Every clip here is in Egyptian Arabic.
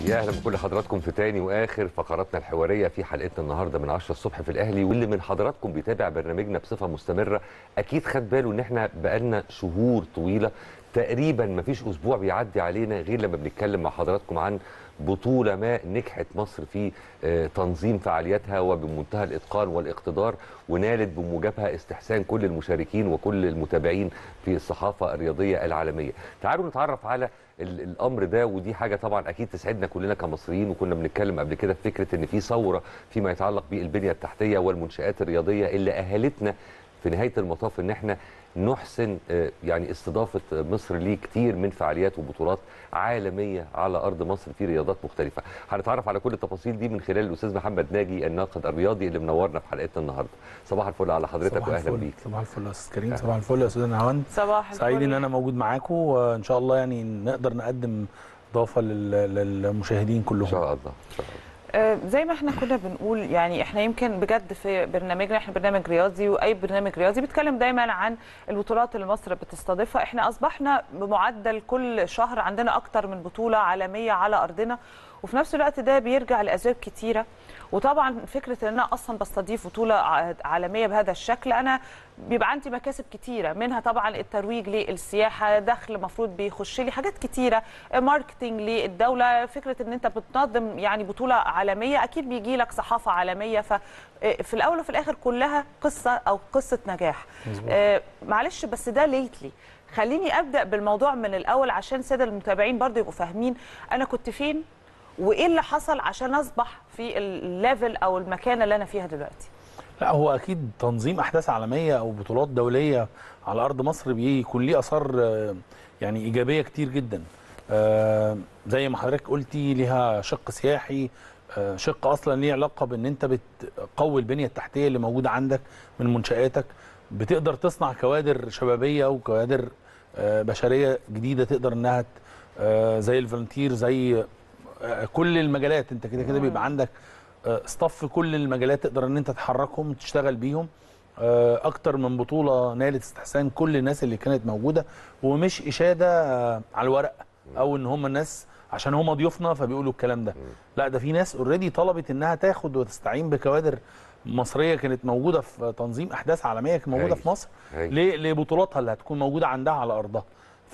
يا اهلا بكل حضراتكم في تاني واخر فقراتنا الحواريه في حلقتنا النهارده من 10 الصبح في الاهلي واللي من حضراتكم بيتابع برنامجنا بصفه مستمره اكيد خد باله ان احنا بقالنا شهور طويله تقريبا ما فيش اسبوع بيعدي علينا غير لما بنتكلم مع حضراتكم عن بطوله ما نجحت مصر في آه، تنظيم فعالياتها وبمنتهى الاتقان والاقتدار ونالت بموجبها استحسان كل المشاركين وكل المتابعين في الصحافه الرياضيه العالميه. تعالوا نتعرف على ال- الامر ده ودي حاجه طبعا اكيد تسعدنا كلنا كمصريين وكنا بنتكلم قبل كده في فكره ان في ثوره فيما يتعلق بالبنيه التحتيه والمنشات الرياضيه اللي اهلتنا في نهايه المطاف ان احنا نحسن آه، يعني استضافه مصر لكتير من فعاليات وبطولات عالميه على ارض مصر في رياضات مختلفه. هنتعرف على كل التفاصيل دي من خلال الاستاذ محمد ناجي الناقد الرياضي اللي منورنا في حلقتنا النهارده. صباح الفل على حضرتك صباح واهلا الفل بيك. صباح الفل يا استاذ كريم صباح الفل يا استاذ نهاوند صباح الفل سعيد ان انا موجود معاكم وان شاء الله يعني نقدر نقدم اضافه لل- للمشاهدين كلهم ان شاء الله ان شاء الله. آه، زي ما احنا كنا بنقول يعني احنا يمكن بجد في برنامجنا احنا برنامج رياضي واي برنامج رياضي بيتكلم دايما عن البطولات اللي مصر بتستضيفها احنا اصبحنا بمعدل كل شهر عندنا اكتر من بطوله عالميه على ارضنا وفي نفس الوقت ده بيرجع لاسباب كتيره وطبعا فكره ان انا اصلا بستضيف بطوله ع- عالميه بهذا الشكل انا بيبقى عندي مكاسب كتيره منها طبعا الترويج للسياحه دخل مفروض بيخش لي حاجات كتيره ماركتنج للدوله فكره ان انت بتنظم يعني بطوله عالميه اكيد بيجي لك صحافه عالميه ففي الاول وفي الاخر كلها قصه او قصه نجاح آه، معلش بس ده ليتلي خليني ابدا بالموضوع من الاول عشان الساده المتابعين برضو يبقوا فاهمين انا كنت فين وايه اللي حصل عشان اصبح في الليفل او المكانه اللي انا فيها دلوقتي لا هو اكيد تنظيم احداث عالميه او بطولات دوليه على ارض مصر بيكون ليه اثار آه، يعني ايجابيه كتير جدا آه، زي ما حضرتك قلتي ليها شق سياحي آه، شق اصلا ليه علاقه بان انت بتقوي البنيه التحتيه اللي موجوده عندك من منشاتك بتقدر تصنع كوادر شبابيه وكوادر آه، بشريه جديده تقدر انها ت- آه، زي الفولنتير زي آه، كل المجالات انت كده كده بيبقى عندك ستاف في كل المجالات تقدر ان انت تحركهم وتشتغل بيهم آه، اكتر من بطوله نالت استحسان كل الناس اللي كانت موجوده ومش اشاده آه، على الورق او ان هم الناس عشان هم ضيوفنا فبيقولوا الكلام ده لا ده في ناس اوريدي طلبت انها تاخد وتستعين بكوادر مصريه كانت موجوده في تنظيم احداث عالميه كانت موجوده هايل. في مصر هايل. ل- لبطولاتها اللي هتكون موجوده عندها على ارضها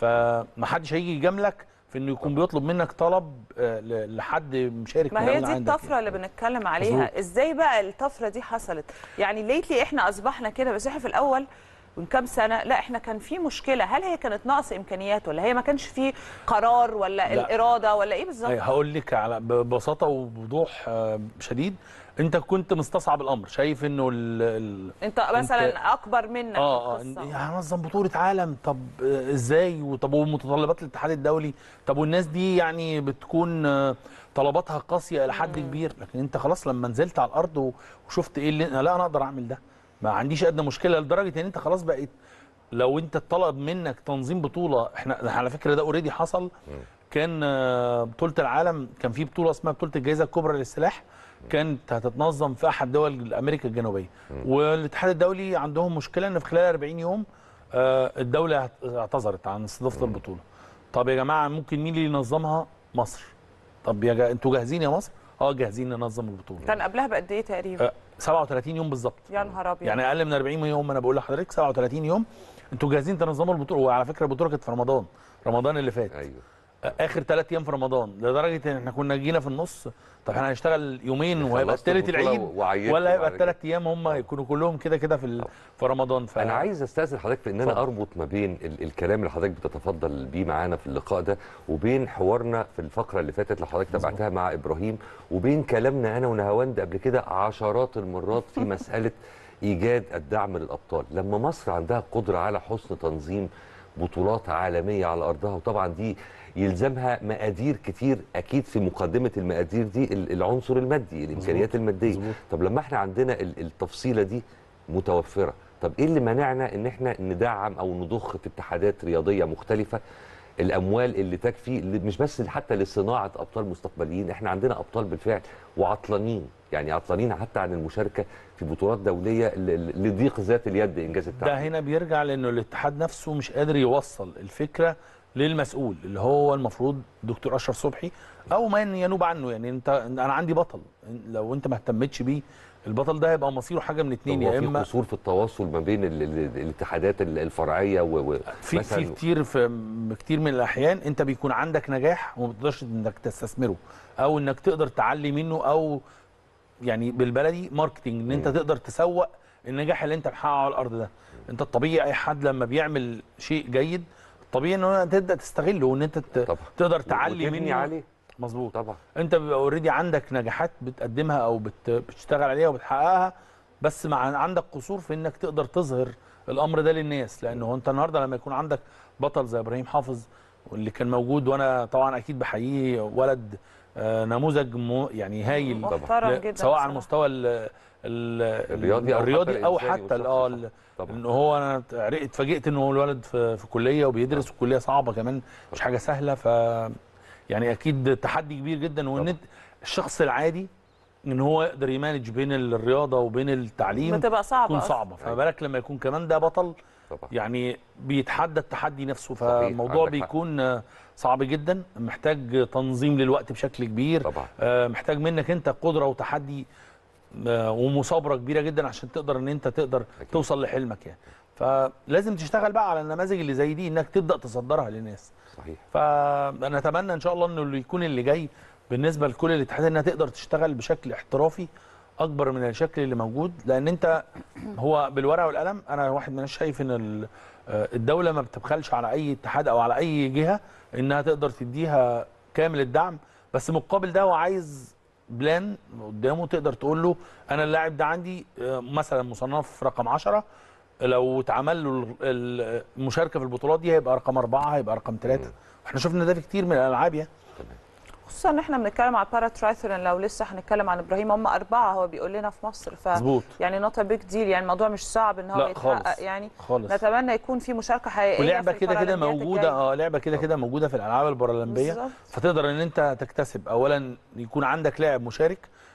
فمحدش هيجي يجاملك في انه يكون بيطلب منك طلب آه، ل- لحد مشارك ما هي موجود دي عندك الطفره اللي بنتكلم عليها مظبوط. ازاي بقى الطفره دي حصلت يعني ليتلي احنا اصبحنا كده بس احنا في الاول من كام سنه لا احنا كان في مشكله هل هي كانت نقص امكانيات ولا هي ما كانش في قرار ولا لا. الاراده ولا ايه بالظبط أي هقول لك على ببساطه وبوضوح آه، شديد انت كنت مستصعب الامر شايف انه ال ال انت مثلا اكبر منك اه اه القصة. يعني هنظم بطوله عالم طب آه، ازاي وطب ومتطلبات الاتحاد الدولي طب والناس دي يعني بتكون آه، طلباتها قاسيه الى حد كبير لكن انت خلاص لما نزلت على الارض و- وشفت ايه اللي لا انا اقدر اعمل ده ما عنديش ادنى مشكله لدرجه ان انت خلاص بقيت لو انت اتطلب منك تنظيم بطوله احنا على فكره ده اوريدي حصل كان آه، بطوله العالم كان في بطوله اسمها بطوله الجائزه الكبرى للسلاح كانت هتتنظم في احد دول امريكا الجنوبيه والاتحاد الدولي عندهم مشكله ان في خلال 40 يوم آه، الدوله اعت- اعتذرت عن استضافه البطوله طب يا جماعه ممكن مين اللي ينظمها مصر طب يا جا... انتوا جاهزين يا مصر اه جاهزين ننظم البطوله كان قبلها بقد ايه تقريبا آه، 37 يوم بالظبط يا نهار ابيض يعني اقل من 40 يوم انا بقول لحضرتك 37 يوم انتوا جاهزين تنظموا البطوله وعلى فكره البطوله كانت في رمضان رمضان اللي فات ايوه اخر ثلاث ايام في رمضان لدرجه ان احنا كنا جينا في النص طب احنا هنشتغل يومين وهيبقى خلصت الثالث البطولة العيد وعيدتوا ولا هيبقى بعد الثلاث ايام هم يكونوا كلهم كده كده في ال- في رمضان ف... انا عايز استاذن حضرتك في ان انا اتفضل. اربط ما بين ال الكلام اللي حضرتك بتتفضل بيه معانا في اللقاء ده وبين حوارنا في الفقره اللي فاتت اللي حضرتك تابعتها مع ابراهيم وبين كلامنا انا ونهاوند قبل كده عشرات المرات في مساله ايجاد الدعم للابطال لما مصر عندها قدره على حسن تنظيم بطولات عالميه على ارضها وطبعا دي يلزمها مقادير كتير اكيد في مقدمه المقادير دي ال- العنصر المادي الامكانيات الماديه مظبوط. طب لما احنا عندنا ال- التفصيله دي متوفره طب ايه اللي منعنا ان احنا ندعم او نضخ في اتحادات رياضيه مختلفه الاموال اللي تكفي ل- مش بس حتى لصناعه ابطال مستقبليين احنا عندنا ابطال بالفعل وعطلانين يعني عطلانين حتى عن المشاركه في بطولات دوليه ل- ل- لضيق ذات اليد انجاز ده التعبير هنا بيرجع لانه الاتحاد نفسه مش قادر يوصل الفكره للمسؤول اللي هو المفروض دكتور اشرف صبحي او من ينوب عنه يعني انت انا عندي بطل لو انت ما اهتمتش بيه البطل ده هيبقى مصيره حاجه من اتنين هو يا في اما قصور في التواصل ما بين ال- ال- الاتحادات ال- الفرعيه و و- في في كتير في كتير من الاحيان انت بيكون عندك نجاح وما بتقدرش انك تستثمره او انك تقدر تعلي منه او يعني بالبلدي ماركتنج ان انت مم. تقدر تسوق النجاح اللي انت محققه على الارض ده انت الطبيعي اي حد لما بيعمل شيء جيد الطبيعي ان هو تبدا تستغله وان انت ت- طبعا تقدر تعلي وتبني منه عليه مظبوط طبعا انت بيبقى اوريدي عندك نجاحات بتقدمها او بت... بتشتغل عليها وبتحققها بس مع عندك قصور في انك تقدر تظهر الامر ده للناس لانه هو انت النهارده لما يكون عندك بطل زي ابراهيم حافظ واللي كان موجود وانا طبعا اكيد بحييه ولد آه، نموذج مو يعني هايل محترم ل- جدا سواء على بصراحة. المستوى ال ال الرياضي أو الرياضي حتى او الإنساني حتى ال- والشخصي اه صح. ال- طبعا ان هو انا عرفت- اتفاجئت ان هو الولد في, في كليه وبيدرس طبعا. وكليه صعبه كمان مش حاجه سهله ف يعني اكيد تحدي كبير جدا وان طبعا. انت الشخص العادي ان هو يقدر يمانج بين الرياضه وبين التعليم بتبقى صعبه تكون أصلاً. صعبه فما بالك لما يكون كمان ده بطل طبعا يعني بيتحدى التحدي نفسه صحيح، فالموضوع عندك حق. بيكون آه، صعب جدا محتاج تنظيم للوقت بشكل كبير طبعا آه، محتاج منك انت قدره وتحدي آه، ومثابره كبيره جدا عشان تقدر ان انت تقدر أكيد. توصل لحلمك يعني فلازم تشتغل بقى على النماذج اللي زي دي انك تبدا تصدرها للناس صحيح فانا اتمنى ان شاء الله انه اللي يكون اللي جاي بالنسبه لكل الاتحادات انها تقدر تشتغل بشكل احترافي اكبر من الشكل اللي موجود لان انت هو بالورقه والقلم انا واحد من الناس شايف ان ال- آه، الدوله ما بتبخلش على اي اتحاد او على اي جهه انها تقدر تديها كامل الدعم بس مقابل ده هو عايز بلان قدامه تقدر تقول له انا اللاعب ده عندي آه، مثلا مصنف رقم 10 لو اتعمل له ال- ال- المشاركه في البطولات دي هيبقى رقم أربعة هيبقى رقم ثلاثة مم. احنا شفنا ده في كتير من الالعاب يعني خصوصا ان احنا بنتكلم على البارا ترايثلون لو لسه هنتكلم عن ابراهيم هم اربعه هو بيقول لنا في مصر ف مظبوط يعني نوت بيج ديل يعني الموضوع مش صعب ان هو لا يتحقق خالص. يعني خالص نتمنى يكون في مشاركه حقيقيه ولعبه في كده كده البارالمبيات موجوده الجاية. اه لعبه كده كده موجوده في الالعاب البارالمبيه بالظبط. فتقدر ان انت تكتسب اولا يكون عندك لاعب مشارك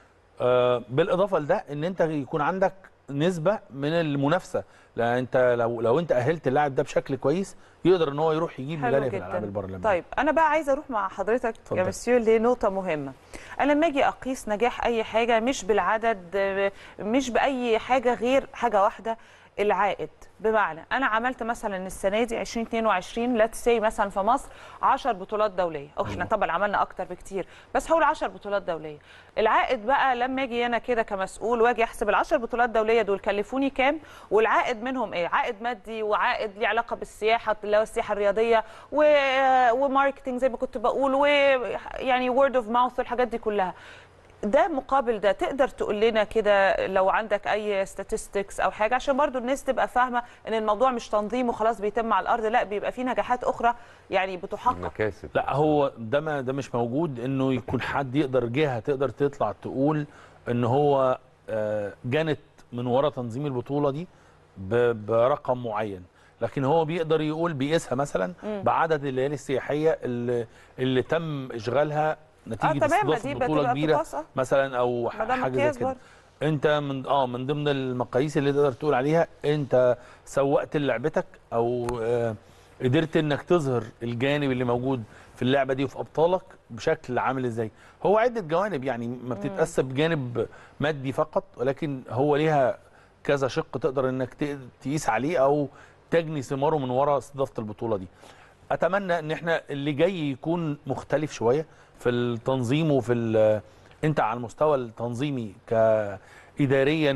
آه بالاضافه لده ان انت يكون عندك نسبه من المنافسه لان انت لو لو انت اهلت اللاعب ده بشكل كويس يقدر ان هو يروح يجيب حلو ميداليه في جدا. الالعاب البارالمبيه طيب انا بقى عايزه اروح مع حضرتك اتفضل. يا مسيو لنقطه مهمه انا لما اجي اقيس نجاح اي حاجه مش بالعدد آه، مش باي حاجه غير حاجه واحده العائد بمعنى انا عملت مثلا السنه دي 2022 لا سي مثلا في مصر 10 بطولات دوليه او احنا طبعا عملنا اكتر بكتير بس هقول 10 بطولات دوليه العائد بقى لما اجي انا كده كمسؤول واجي احسب ال 10 بطولات دوليه دول كلفوني كام والعائد منهم ايه عائد مادي وعائد ليه علاقه بالسياحه اللي هو السياحه الرياضيه و... وماركتنج زي ما كنت بقول ويعني وورد اوف ماوث والحاجات دي كلها ده مقابل ده تقدر تقول لنا كده لو عندك اي statistics او حاجه عشان برضو الناس تبقى فاهمه ان الموضوع مش تنظيم وخلاص بيتم على الارض لا بيبقى في نجاحات اخرى يعني بتحقق مكاسب لا هو ده ما ده مش موجود انه يكون حد يقدر جهه تقدر تطلع تقول ان هو آه، جنت من ورا تنظيم البطوله دي ب- برقم معين لكن هو بيقدر يقول بيقيسها مثلا بعدد الليالي السياحيه اللي, اللي تم اشغالها نتيجه اه تمام ما استضافه دي بطوله بتبقى كبيره بتقاس، آه. مثلا او ما ده حاجه زي مقياس كده برضه. انت من اه من ضمن المقاييس اللي تقدر تقول عليها انت سوقت لعبتك او آه قدرت انك تظهر الجانب اللي موجود في اللعبه دي وفي ابطالك بشكل عامل ازاي هو عده جوانب يعني ما بتتقاس بجانب مادي فقط ولكن هو ليها كذا شق تقدر انك ت- تقيس عليه او تجني ثماره من وراء استضافه البطوله دي اتمنى ان احنا اللي جاي يكون مختلف شويه في التنظيم وفي ال- انت على المستوى التنظيمي كاداريا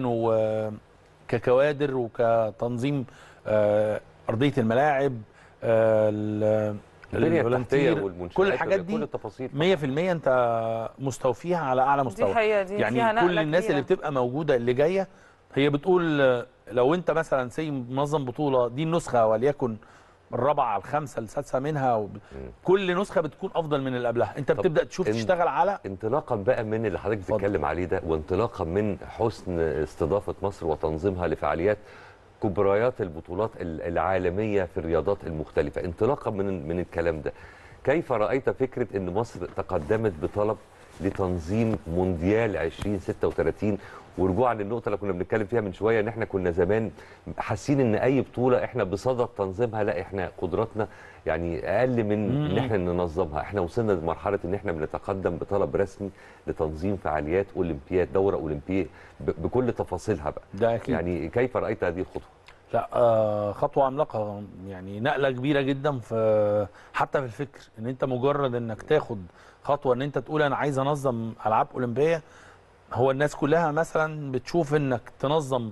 وككوادر وكتنظيم آه، ارضيه الملاعب آه، ال- البنيه التحتيه الفولنتير، والمنشات كل الحاجات كل دي التفاصيل 100% انت مستوفيها على اعلى دي مستوى حقيقه دي فيها يعني نقلة كل الناس كبيرة. اللي بتبقى موجوده اللي جايه هي بتقول آه، لو انت مثلا سي منظم بطوله دي النسخه وليكن الرابعه الخامسه السادسه منها وب... كل نسخه بتكون افضل من اللي قبلها انت طب بتبدا تشوف إن- تشتغل على انطلاقا بقى من اللي حضرتك اتفضل. بتتكلم عليه ده وانطلاقا من حسن استضافه مصر وتنظيمها لفعاليات كبريات البطولات ال- العالميه في الرياضات المختلفه انطلاقا من من الكلام ده كيف رايت فكره ان مصر تقدمت بطلب لتنظيم مونديال 2036 ورجوعا للنقطه اللي كنا بنتكلم فيها من شويه ان احنا كنا زمان حاسين ان اي بطوله احنا بصدد تنظيمها لا احنا قدراتنا يعني اقل من ان احنا ننظمها احنا وصلنا لمرحله ان احنا بنتقدم بطلب رسمي لتنظيم فعاليات اولمبياد دوره اولمبيه ب- بكل تفاصيلها بقى ده اكيد يعني كيف رايت هذه الخطوه لا آه خطوه عملاقه يعني نقله كبيره جدا في حتى في الفكر ان انت مجرد انك تاخد خطوه ان انت تقول انا عايز انظم العاب اولمبيه هو الناس كلها مثلا بتشوف انك تنظم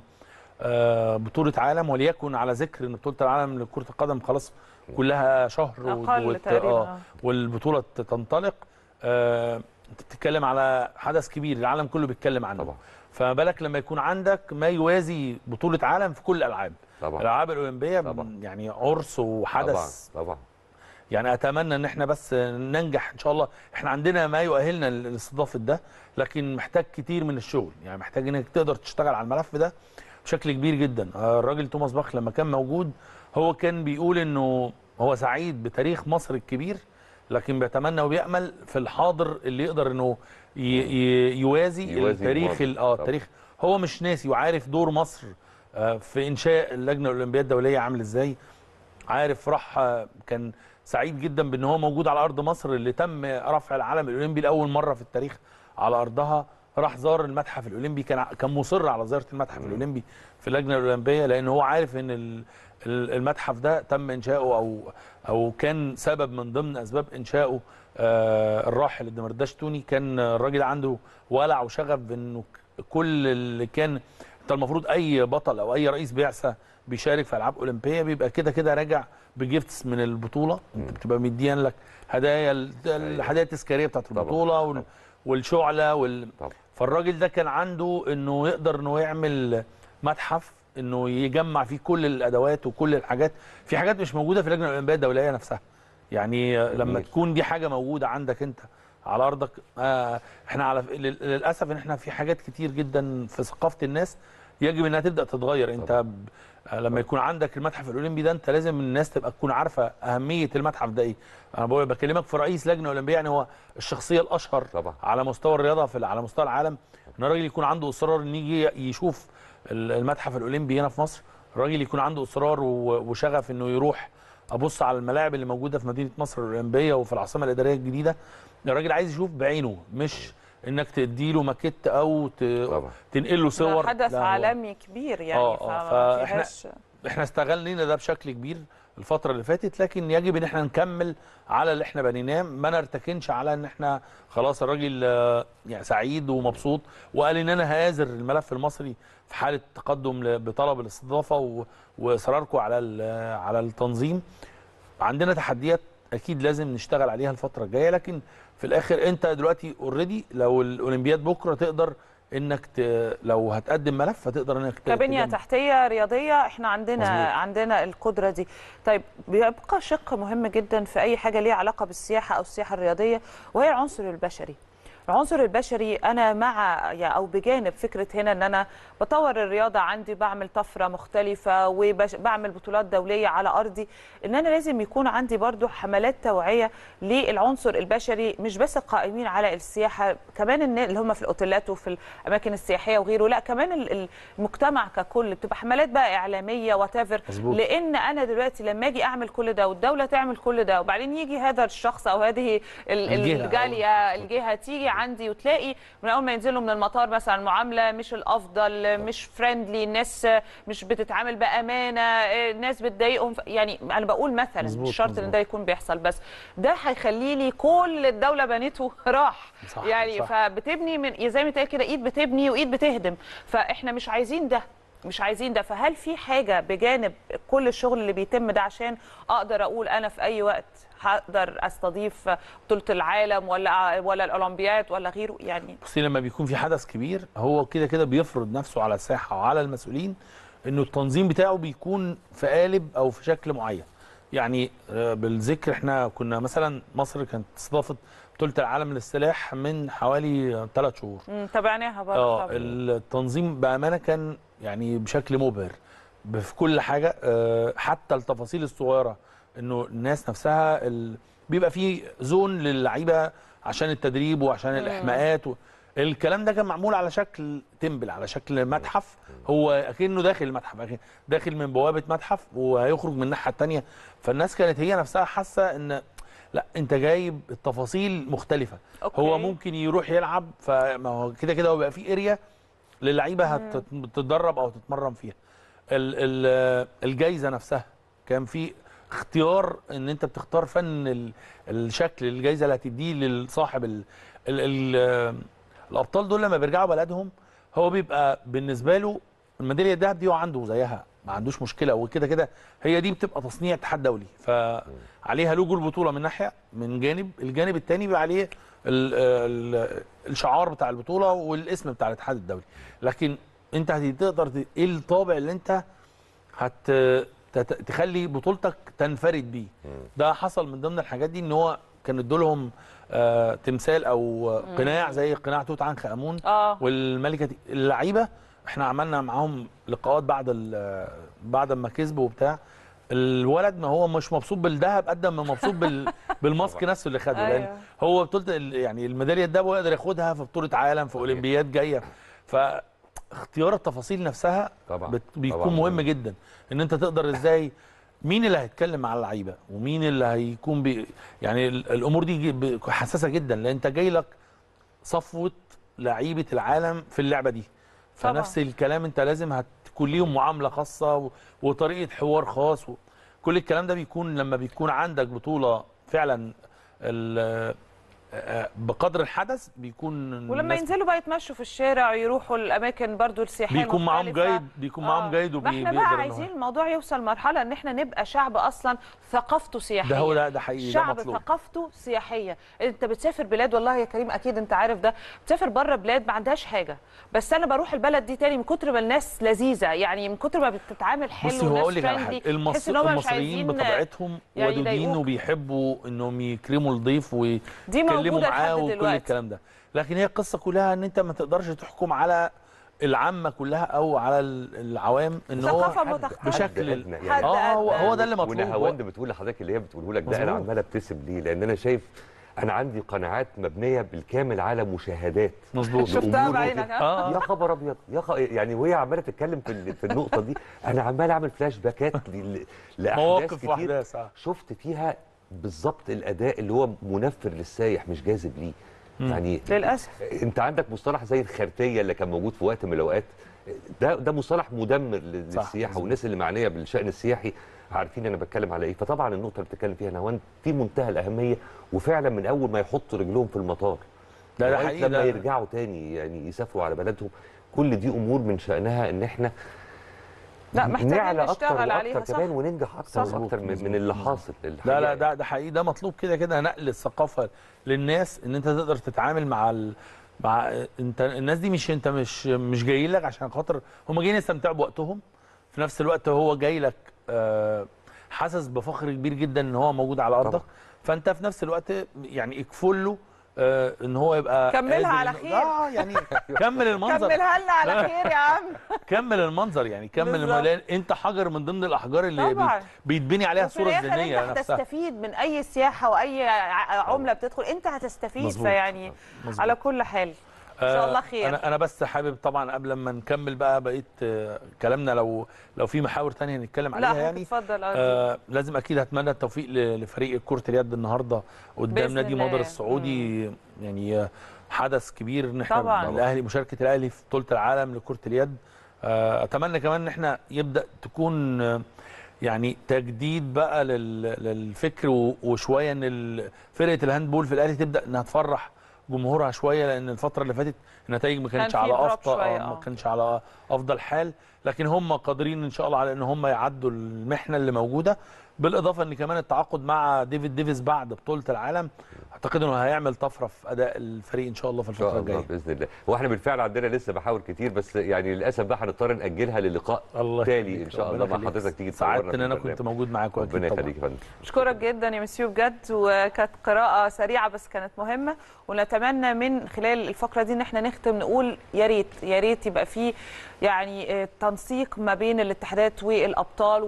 آه بطوله عالم وليكن على ذكر ان بطوله العالم لكره القدم خلاص كلها شهر اقل وت- تقريبا آه آه. والبطوله تنطلق آه انت بتتكلم على حدث كبير العالم كله بيتكلم عنه طبعا فما بالك لما يكون عندك ما يوازي بطوله عالم في كل الالعاب طبعا الالعاب الاولمبيه طبعا. يعني عرس وحدث طبعا طبعا يعني اتمنى ان احنا بس ننجح ان شاء الله احنا عندنا ما يؤهلنا لاستضافه ده لكن محتاج كتير من الشغل يعني محتاج انك تقدر تشتغل على الملف ده بشكل كبير جدا آه، الراجل توماس باخ لما كان موجود هو كان بيقول انه هو سعيد بتاريخ مصر الكبير لكن بيتمنى وبيامل في الحاضر اللي يقدر انه ي- ي- يوازي, يوازي التاريخ الماضي. ال- اه طبعا. التاريخ هو مش ناسي وعارف دور مصر آه، في انشاء اللجنه الاولمبيه الدوليه عامل ازاي عارف راح آه، كان سعيد جدا بان هو موجود على ارض مصر اللي تم رفع العلم الاولمبي لاول مره في التاريخ على ارضها راح زار المتحف الاولمبي كان ع- كان مصر على زياره المتحف الاولمبي في اللجنه الاولمبيه لان هو عارف ان ال- ال- المتحف ده تم انشاؤه او او كان سبب من ضمن اسباب انشائه آه، الراحل الدمرداش توني كان الراجل عنده ولع وشغف بانه ك- كل اللي كان انت المفروض اي بطل او اي رئيس بعثه بيشارك في العاب اولمبيه بيبقى كده كده راجع بجيفتس من البطوله انت بتبقى مديان لك هدايا ال- الهدايا التذكاريه بتاعت طبعاً. البطوله وال- طبعاً. والشعله وال... طبعا فالراجل ده كان عنده انه يقدر انه يعمل متحف انه يجمع فيه كل الادوات وكل الحاجات في حاجات مش موجوده في اللجنه الاولمبيه الدوليه نفسها يعني آه، لما جميل. تكون دي حاجه موجوده عندك انت على ارضك آه احنا على لل- للاسف ان احنا في حاجات كتير جدا في ثقافه الناس يجب انها تبدا تتغير انت ب... آه، لما يكون عندك المتحف الاولمبي ده انت لازم الناس تبقى تكون عارفه اهميه المتحف ده ايه انا بقول بكلمك في رئيس لجنه اولمبيه يعني هو الشخصيه الاشهر طبعا. على مستوى الرياضه في على مستوى العالم ان الراجل يكون عنده اصرار ان يجي يشوف ال- المتحف الاولمبي هنا في مصر الراجل يكون عنده اصرار و- وشغف انه يروح ابص على الملاعب اللي موجوده في مدينه مصر الاولمبيه وفي العاصمه الاداريه الجديده الراجل عايز يشوف بعينه مش انك تديله ماكيت او ت... طبعا تنقل له صور ده حدث لا، هو- عالمي كبير يعني آه، فما آه، فإحنا- فيهاش احنا استغلينا ده بشكل كبير الفتره اللي فاتت لكن يجب ان احنا نكمل على اللي احنا بنيناه ما نرتكنش على ان احنا خلاص الراجل آه، يعني سعيد ومبسوط وقال ان انا هآزر الملف المصري في حاله تقدم ل- بطلب الاستضافه و- واصراركم على ال- على التنظيم عندنا تحديات اكيد لازم نشتغل عليها الفتره الجايه لكن في الاخر انت دلوقتي اوريدي لو الاولمبياد بكره تقدر انك ت... لو هتقدم ملف هتقدر انك ت- كبنيه تجمع. تحتيه رياضيه احنا عندنا مظبوط. عندنا القدره دي طيب بيبقى شق مهم جدا في اي حاجه ليها علاقه بالسياحه او السياحه الرياضيه وهي العنصر البشري العنصر البشري انا مع يعني او بجانب فكره هنا ان انا بطور الرياضه عندي بعمل طفره مختلفه وبعمل بطولات دوليه على ارضي ان انا لازم يكون عندي برضو حملات توعيه للعنصر البشري مش بس القائمين على السياحه كمان الناس اللي هم في الاوتيلات وفي الاماكن السياحيه وغيره لا كمان ال- المجتمع ككل بتبقى حملات بقى اعلاميه وات مظبوط. لان انا دلوقتي لما اجي اعمل كل ده والدوله تعمل كل ده وبعدين يجي هذا الشخص او هذه ال- الجهة. الجاليه الجهه تيجي عندي وتلاقي من اول ما ينزلوا من المطار مثلا معامله مش الافضل مش فريندلي الناس مش بتتعامل بامانه الناس بتضايقهم يعني انا بقول مثلا مظبوط، مش شرط ان مظبوط. ده يكون بيحصل بس ده هيخلي لي كل الدوله بنيته راح صح، يعني صح. فبتبني من زي ما تقول كده ايد بتبني وايد بتهدم فاحنا مش عايزين ده مش عايزين ده فهل في حاجه بجانب كل الشغل اللي بيتم ده عشان اقدر اقول انا في اي وقت هقدر استضيف بطوله العالم ولا ولا الاولمبياد ولا غيره يعني بصي لما بيكون في حدث كبير هو كده كده بيفرض نفسه على الساحه وعلى المسؤولين انه التنظيم بتاعه بيكون في قالب او في شكل معين يعني آه، بالذكر احنا كنا مثلا مصر كانت استضافت بطوله العالم للسلاح من حوالي ثلاث شهور مم، تابعناها برضه اه طبعاً. التنظيم بامانه كان يعني بشكل مبهر ب- في كل حاجه آه، حتى التفاصيل الصغيره انه الناس نفسها ال... بيبقى في زون للعيبه عشان التدريب وعشان الاحماءات و... الكلام ده كان معمول على شكل تمبل على شكل متحف هو اكنه داخل المتحف أكن- داخل من بوابه متحف وهيخرج من الناحيه الثانيه فالناس كانت هي نفسها حاسه ان لا انت جايب التفاصيل مختلفه أوكي. هو ممكن يروح يلعب فما هو كده كده هو بيبقى في اريا للعيبه هتتدرب او تتمرن فيها ال- ال- الجايزه نفسها كان في اختيار ان انت بتختار فن ال- الشكل الجايزه اللي هتديه لصاحب ال ال ال الابطال دول لما بيرجعوا بلدهم هو بيبقى بالنسبه له الميداليه الذهب دي هو عنده زيها ما عندوش مشكله وكده كده هي دي بتبقى تصنيع اتحاد دولي فعليها لوجو البطوله من ناحيه من جانب الجانب الثاني بيبقى عليه ال ال الشعار بتاع البطوله والاسم بتاع الاتحاد الدولي لكن انت هتقدر ت- ايه الطابع اللي انت هت تت- تخلي بطولتك تنفرد بيه ده حصل من ضمن الحاجات دي ان هو كان ادولهم آه تمثال او قناع زي قناع توت عنخ امون اه والملكه دي- اللعيبه احنا عملنا معاهم لقاءات بعد ال- بعد ما كسبوا وبتاع الولد ما هو مش مبسوط بالذهب قد ما مبسوط بال بالماسك نفسه اللي خده لان أيوة. هو بطوله ال- يعني الميداليه الذهب هو يقدر ياخدها في بطوله عالم في اولمبياد جايه فاختيار التفاصيل نفسها طبعا بت- بيكون طبعاً. مهم جدا ان انت تقدر ازاي مين اللي هيتكلم مع اللعيبه ومين اللي هيكون بي يعني ال- الامور دي جي- ب- حساسه جدا لان انت جاي لك صفوه لعيبه العالم في اللعبه دي طبعاً. فنفس الكلام انت لازم هتكون ليهم معامله خاصه و- وطريقه حوار خاص و- كل الكلام ده بيكون لما بيكون عندك بطوله فعلا ال- آه، بقدر الحدث بيكون ولما الناس ينزلوا بقى يتمشوا في الشارع يروحوا الاماكن برضو السياحيه بيكون معاهم المختلفة. جايد بيكون معاهم جايد ما احنا وبيقدر بقى إن هو- عايزين الموضوع يوصل مرحله ان احنا نبقى شعب اصلا ثقافته سياحيه ده هو ده ده حقيقي ده شعب مطلوب ثقافته سياحيه انت بتسافر بلاد والله يا كريم اكيد انت عارف ده بتسافر بره بلاد ما عندهاش حاجه بس انا بروح البلد دي تاني من كتر ما الناس لذيذه يعني من كتر ما بتتعامل حلو بصي هو وناس اقول لك على friendly، حاجه تحس المصر إن هم مش المصريين عايزين بطبيعتهم يعني ودودين يضايقوك. وبيحبوا انهم يكرموا الضيف ويتكلموا موجودة معاه لحد وكل دلوقتي. الكلام ده لكن هي القصه كلها ان انت ما تقدرش تحكم على العامه كلها او على ال- العوام ان هو ثقافة حد- متختلفة. حد بشكل أدنى حد يعني اه هو, أدنى. هو ده اللي مطلوب ونهاوند بتقول لحضرتك اللي هي بتقوله لك ده انا مظبوط. عمال ابتسم ليه لان انا شايف انا عندي قناعات مبنيه بالكامل على مشاهدات مظبوط شفتها لأمور بعينك، وكده. ها؟ آه. يا خبر ابيض يا خ... يعني وهي عماله تتكلم في ال- في النقطه دي انا عمال اعمل فلاش باكات ل... لاحداث مواقف كتير واحداث آه. شفت فيها بالظبط الاداء اللي هو منفر للسايح مش جاذب ليه يعني للاسف انت عندك مصطلح زي الخرتيه اللي كان موجود في وقت من الاوقات ده ده مصطلح مدمر لل- صح، للسياحه مظبوط. والناس اللي معنيه بالشان السياحي عارفين انا بتكلم على ايه فطبعا النقطه اللي بتتكلم فيها نهوان في منتهى الاهميه وفعلا من اول ما يحطوا رجلهم في المطار ده ده لغاية حقيقي لما ده يرجعوا تاني يعني يسافروا على بلدهم كل دي امور من شانها ان احنا لا محتاجين نعلى اكتر نشتغل عليها واكتر صح كمان وننجح اكتر صح. واكتر من, من اللي حاصل لا الحقيقة لا ده ده حقيقي ده مطلوب كده كده نقل الثقافه للناس ان انت تقدر تتعامل مع ال... مع انت الناس دي مش انت مش مش جايين لك عشان خاطر هم جايين يستمتعوا بوقتهم في نفس الوقت هو جاي لك آه، حاسس بفخر كبير جدا ان هو موجود على ارضك طبعا. فانت في نفس الوقت يعني اكفل له آه، ان هو يبقى كملها قادر على إنه- خير. اه يعني كمل المنظر كملها لنا على خير يا عم كمل المنظر يعني كمل بالظبط. الم... لأن انت حجر من ضمن الاحجار اللي طبعاً. بيت... بيتبني عليها وفي الصوره الآخر الذهنيه انت نفسها هتستفيد من اي سياحه واي ع- عمله بتدخل انت هتستفيد مظبوط. فيعني مظبوط. على كل حال ان شاء الله آه، خير انا انا بس حابب طبعا قبل ما نكمل بقى بقيه آه، كلامنا لو لو في محاور تانية هنتكلم عليها لا يعني اتفضل آه. آه لازم اكيد هتمنى التوفيق ل- لفريق كره اليد النهارده قدام بإذن نادي الله. مصر السعودي يعني آه، حدث كبير ان احنا طبعاً. الاهلي مشاركه الاهلي في بطوله العالم لكره اليد آه اتمنى كمان ان احنا يبدا تكون آه، يعني تجديد بقى لل- للفكر و- وشويه ان ال- فرقه الهاندبول في الاهلي تبدا انها تفرح جمهورها شويه لان الفتره اللي فاتت النتائج ما كانتش في على drop افضل شوية، آه، ما آه. كانش على افضل حال لكن هم قادرين ان شاء الله على ان هم يعدوا المحنه اللي موجوده بالاضافه ان كمان التعاقد مع ديفيد ديفيس بعد بطوله العالم اعتقد انه هيعمل طفره في اداء الفريق ان شاء الله في ان شاء الفتره الله الجايه باذن الله هو احنا بالفعل عندنا لسه محاور كتير بس يعني للاسف بقى هنضطر ناجلها للقاء الله تالي يخليك، ان شاء ربنا الله مع يخليك. حضرتك تيجي سعدت تنورنا ان في انا البرنامج. كنت موجود معاكم ربنا اكيد طبعا يخليك يا فندم اشكرك جدا يا مسيو بجد وكانت قراءه سريعه بس كانت مهمه ونتمنى من خلال الفقره دي ان احنا نختم نقول يا ريت يا ريت يبقى في يعني آه، تنسيق ما بين الاتحادات والابطال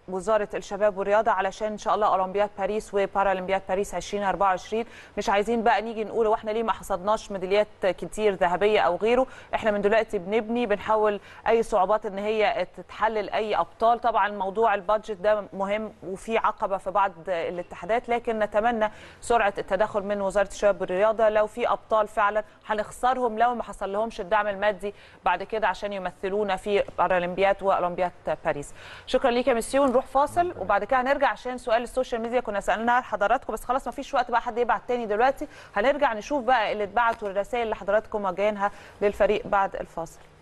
وزاره الشباب والرياضه علشان ان شاء الله اولمبياد باريس وبارالمبياد باريس 2024 مش عايزين بقى نيجي نقول واحنا ليه ما حصدناش ميداليات كتير ذهبيه او غيره احنا من دلوقتي بنبني بنحاول اي صعوبات ان هي تتحلل اي ابطال طبعا موضوع البادجت ده مهم وفي عقبه في بعض الاتحادات لكن نتمنى سرعه التدخل من وزاره الشباب والرياضه لو في ابطال فعلا هنخسرهم لو ما حصل لهمش الدعم المادي بعد كده عشان يمثلونا في بارالمبياد واولمبياد باريس شكرا ليك يا مسيو نروح فاصل وبعد كده هنرجع عشان سؤال السوشيال ميديا كنا سالناه لحضراتكم بس خلاص ما فيش وقت بقى حد يبعت تاني دلوقتي هنرجع نشوف بقى اللي اتبعت والرسائل اللي حضراتكم واجهينها للفريق بعد الفاصل